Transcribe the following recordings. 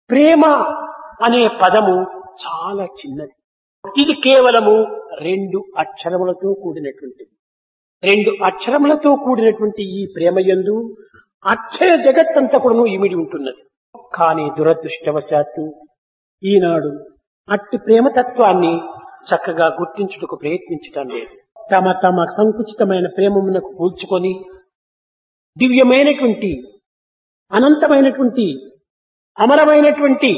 ప్రేమ అనే పదము చాలా చిన్నది ఇది కేవలము రెండు అక్షరములతో కూడినటువంటిది రెండు అక్షరములతో కూడినటువంటి ఈ ప్రేమ యందు అక్షయ జగత్తంతా కూడాను ఇమిడి ఉంటున్నది కానీ దురదృష్టవశాత్తు ఈనాడు అట్టి ప్రేమతత్వాన్ని చక్కగా గుర్తించుటకు ప్రయత్నించటం లేదు తమ తమ సంకుచితమైన ప్రేమమునకు కూల్చుకొని దివ్యమైనటువంటి అనంతమైనటువంటి అమరమైనటువంటి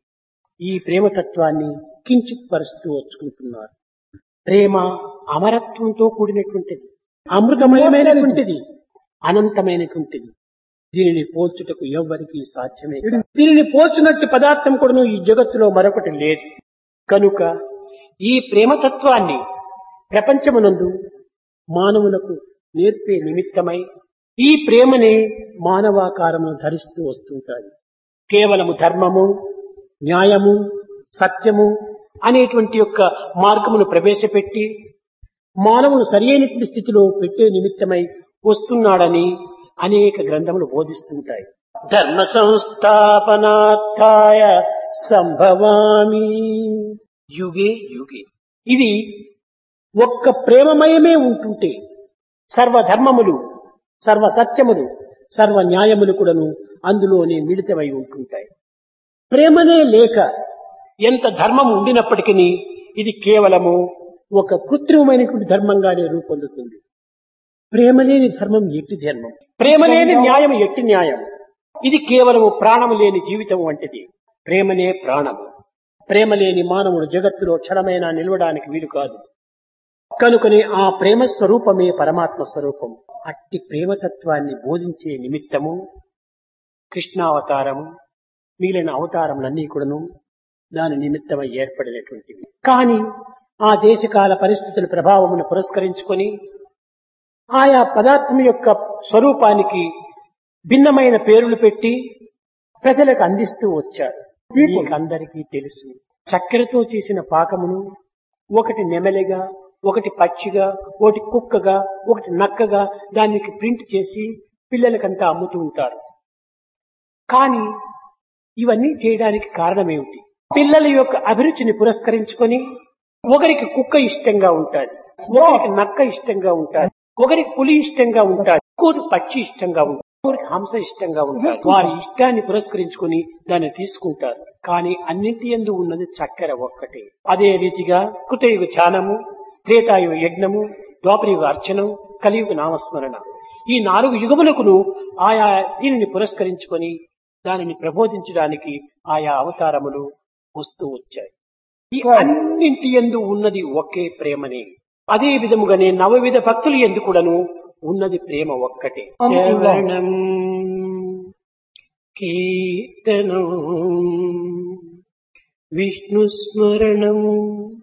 ఈ ప్రేమతత్వాన్ని కించిత్ పరుస్తూ వచ్చుకుంటున్నారు ప్రేమ అమరత్వంతో కూడినటువంటిది అమృతమయమైనటువంటిది అనంతమైనటువంటిది దీనిని పోల్చుటకు ఎవ్వరికి సాధ్యమే కాదు. దీనిని పోల్చునట్టు పదార్థం కూడా ఈ జగత్తులో మరొకటి లేదు కనుక ఈ ప్రేమతత్వాన్ని ప్రపంచమునందు మానవులకు నేర్పే నిమిత్తమై ఈ ప్రేమనే మానవాకారము ధరిస్తూ వస్తుంటాడు కేవలము ధర్మము న్యాయము సత్యము అనేటువంటి యొక్క మార్గమును ప్రవేశపెట్టి మానవును సరి అయినటువంటి స్థితిలో పెట్టే నిమిత్తమై వస్తున్నాడని అనేక గ్రంథములు బోధిస్తుంటాయి ధర్మ సంస్థాపనార్థాయ సంభవామి యుగే యుగే ఇది ఒక్క ప్రేమమయమే ఉంటుంటే సర్వధర్మములు సర్వ సత్యములు సర్వ న్యాయములు కూడాను అందులోనే మిళితమై ఉంటుంటాయి ప్రేమనే లేక ఎంత ధర్మం ఉండినప్పటికీ ఇది కేవలము ఒక కృత్రిమమైనటువంటి ధర్మంగానే రూపొందుతుంది ప్రేమ లేని ధర్మం ఎట్టి ధర్మం ప్రేమ లేని న్యాయం ఎట్టి న్యాయం ఇది కేవలము ప్రాణము లేని జీవితం వంటిది ప్రేమనే ప్రాణము ప్రేమ లేని మానవుడు జగత్తులో క్షణమైనా నిలవడానికి వీలు కాదు కనుకనే ఆ ప్రేమ స్వరూపమే పరమాత్మ స్వరూపం అట్టి ప్రేమతత్వాన్ని బోధించే నిమిత్తము కృష్ణావతారము మిగిలిన అవతారములన్నీ కూడాను దాని నిమిత్తమై ఏర్పడినటువంటివి కానీ ఆ దేశకాల పరిస్థితుల ప్రభావమును పురస్కరించుకొని ఆయా పదార్థం యొక్క స్వరూపానికి భిన్నమైన పేర్లు పెట్టి ప్రజలకు అందిస్తూ వచ్చారు మీకు అందరికీ తెలుసు చక్కెరతో చేసిన పాకమును ఒకటి నెమలిగా ఒకటి పచ్చిగా ఒకటి కుక్కగా ఒకటి నక్కగా దానికి ప్రింట్ చేసి పిల్లలకంతా అమ్ముతూ ఉంటారు కానీ ఇవన్నీ చేయడానికి కారణమేమిటి పిల్లల యొక్క అభిరుచిని పురస్కరించుకొని ఒకరికి కుక్క ఇష్టంగా ఉంటాది ఒకరికి నక్క ఇష్టంగా ఉంటాది ఒకరికి పులి ఇష్టంగా ఉంటాది ఇంకోటి పక్షి ఇష్టంగా ఉంటుంది ఇంకొకరికి హంస ఇష్టంగా ఉంటారు వారి ఇష్టాన్ని పురస్కరించుకొని దాన్ని తీసుకుంటారు కానీ అన్నింటి ఎందు ఉన్నది చక్కెర ఒక్కటే అదే రీతిగా కృతయుగ ధ్యానము త్రేతాయుగ యజ్ఞము ద్వాపరయుగ అర్చనం కలియుగ నామస్మరణ ఈ నాలుగు యుగములకును ఆయా దీనిని పురస్కరించుకొని దానిని ప్రబోధించడానికి ఆయా అవతారములు వస్తూ వచ్చాయి ఈ అన్నింటి ఎందు ఉన్నది ఒకే ప్రేమనే అదే విధముగానే నవవిధ భక్తులు ఎందు కూడాను ఉన్నది ప్రేమ ఒక్కటే శ్రవణం కీర్తనం విష్ణు స్మరణం